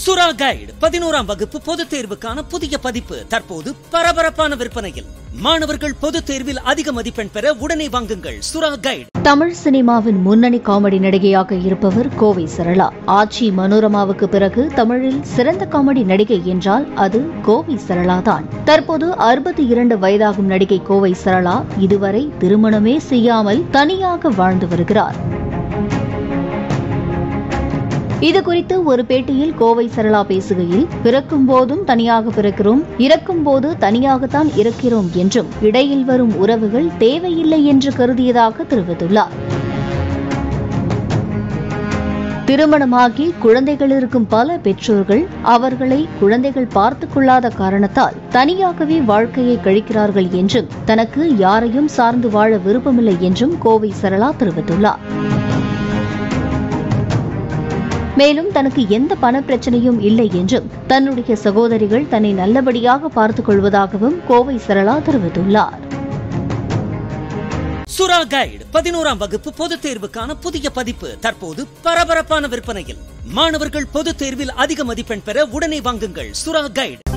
சுறா கைடு பதினோராம் வகுப்பு பொதுத் தேர்வுக்கான புதிய பதிப்பு தற்போது பரபரப்பான விற்பனையில் மாணவர்கள் பொதுத் தேர்வில் அதிக மதிப்பெண் பெற உடனே வாங்குங்கள் சுறா கைடு தமிழ் சினிமாவின் முன்னணி காமெடி நடிகையாக இருப்பவர் கோவை சரளா ஆச்சி மனோரமாவுக்கு பிறகு தமிழில் சிறந்த காமெடி நடிகை என்றால் அது கோவை சரளா தான் தற்போது அறுபத்தி இரண்டு வயதாகும் நடிகை கோவை சரளா இதுவரை திருமணமே செய்யாமல் தனியாக வாழ்ந்து வருகிறார் இது குறித்து ஒரு பேட்டியில் கோவை சரளா பேசுகையில் பிறக்கும் போதும் தனியாக பிறக்கிறோம் இறக்கும் போது தனியாகத்தான் இருக்கிறோம் என்றும் இடையில் வரும் உறவுகள் தேவையில்லை என்று கருதியதாக தெரிவித்துள்ளார் திருமணமாகி குழந்தைகள் இருக்கும் பல பெற்றோர்கள் அவர்களை குழந்தைகள் பார்த்துக் கொள்ளாத காரணத்தால் தனியாகவே வாழ்க்கையை கழிக்கிறார்கள் என்றும் தனக்கு யாரையும் சார்ந்து வாழ விருப்பமில்லை என்றும் கோவை சரளா தெரிவித்துள்ளார் மேலும் தனக்கு எந்த பண பிரச்சனையும் இல்லை என்றும் தன்னுடைய சகோதரிகள் தன்னை நல்லபடியாக பார்த்துக் கொள்வதாகவும் கோவை சரளா தெரிவித்துள்ளார் சுறா கைடு பதினோராம் வகுப்பு பொதுத் தேர்வுக்கான புதிய பதிப்பு தற்போது பரபரப்பான விற்பனையில் மாணவர்கள் பொதுத் தேர்வில் அதிக மதிப்பெண் பெற உடனே வாங்குங்கள் சுறா கைடு